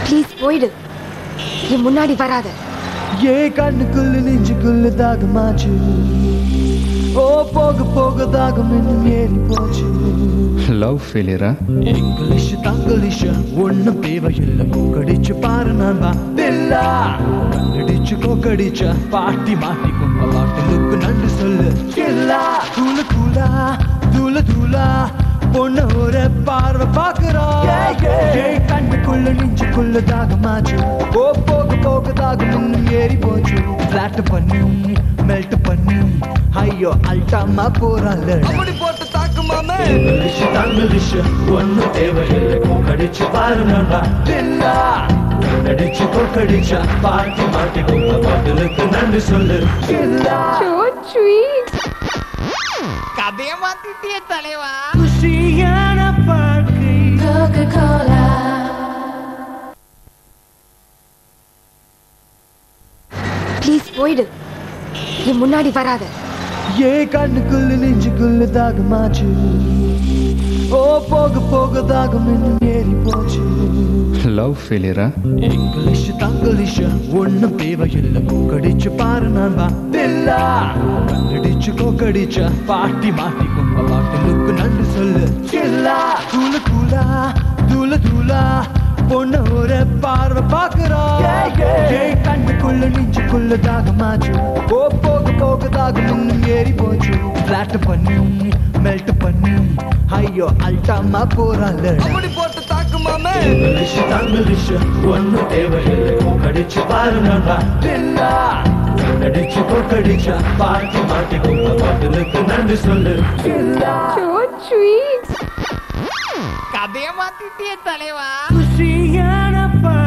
Please போயிடு என் முன்னாடி வராத ஏ கண்ணுக்குள்ள நெஞ்சுக்குள்ள தாகமாச்சு ஓ போக போக தாகம் இன்னும் ஏறி போச்சு லவ் ஃபெயிலியரா இங்கிலீஷ் தங்கிலீஷ் ஒண்ணும் தேவையில்லை கொக்கடிச்சு பாரு நான் தில்லா கண்ணடிச்சு கொக்கடிச்ச பாட்டி மாட்டி கும்பலாட்டலுக்கு நன்றி சொல்லு இல்லா தூள தூளா தூள தூளா பொண்ணு ஒரு பார்வை பாக்குறோம் ஏய் கண்ணுக்குள்ள நெஞ்சுக்குள்ள தாகமாச்சு ஓ போக போக தாகம் இன்னும் ஏறி போச்சு பிளாட் பண்ணி மெல்ட் பண்ணி ஐயோ அல்டாமா போறாள் அப்படி போட்டு தாக்கு மாமே இங்கிலீஷ் தங்கிலீஷ் ஒன்னும் தேவையில்லை கொக்கடிச்சு பாரு நண்பா தில்லா கண்ணடிச்சு கொக்கடிச்ச பாட்டி மாட்டி கும்ப பாட்டலுக்கு நன்றி சொல்லு இல்லா So sweet. கதைய மாத்திட்டிய தலைவா குஷியான வாழ்க்கை ப்ளீஸ் போயிடு என் முன்னாடி வராத ஏ கண்ணுக்குள்ள நெஞ்சுக்குள்ள தாகமாச்சு ஓ போக போக தாகம் இன்னும் ஏறி போச்சு லவ் ஃபெயிலியரா இங்கிலீஷ் தங்கிலீஷ் ஒண்ணும் தேவையில்லை கொக்கடிச்சு பாரு நான் தில்லா கண்ணடிச்சு கொக்கடிச்ச பாட்டி மாட்டி கும்பலாட்டலுக்கு நன்றி சொல்லு இல்லா தூள தூளா தூள தூளா பொண்ணு ஒரு பார்வை பாக்குறோம் ஏய் கண்ணுக்குள்ள நெஞ்சுக்குள்ள தாகமாச்சு ஓ போக போக தாகம் இன்னும் ஏறி போச்சு பிளாட் பண்ணி மெல்ட் பண்ணி ஐயோ அல்டாமா போறாள் அப்படி போட்டு தாக்கு மாமே இங்கிலீஷ் தங்கிலீஷ் ஒன்னும் தேவையில்லை கொக்கடிச்சு பாரு நண்பா தில்லா கண்ணடிச்சு கொக்கடிச்ச பாட்டி மாட்டி கும்ப பாட்டலுக்கு நன்றி சொல்லு இல்லா So sweet. கதைய மாத்திட்டிய தலைவா குஷியான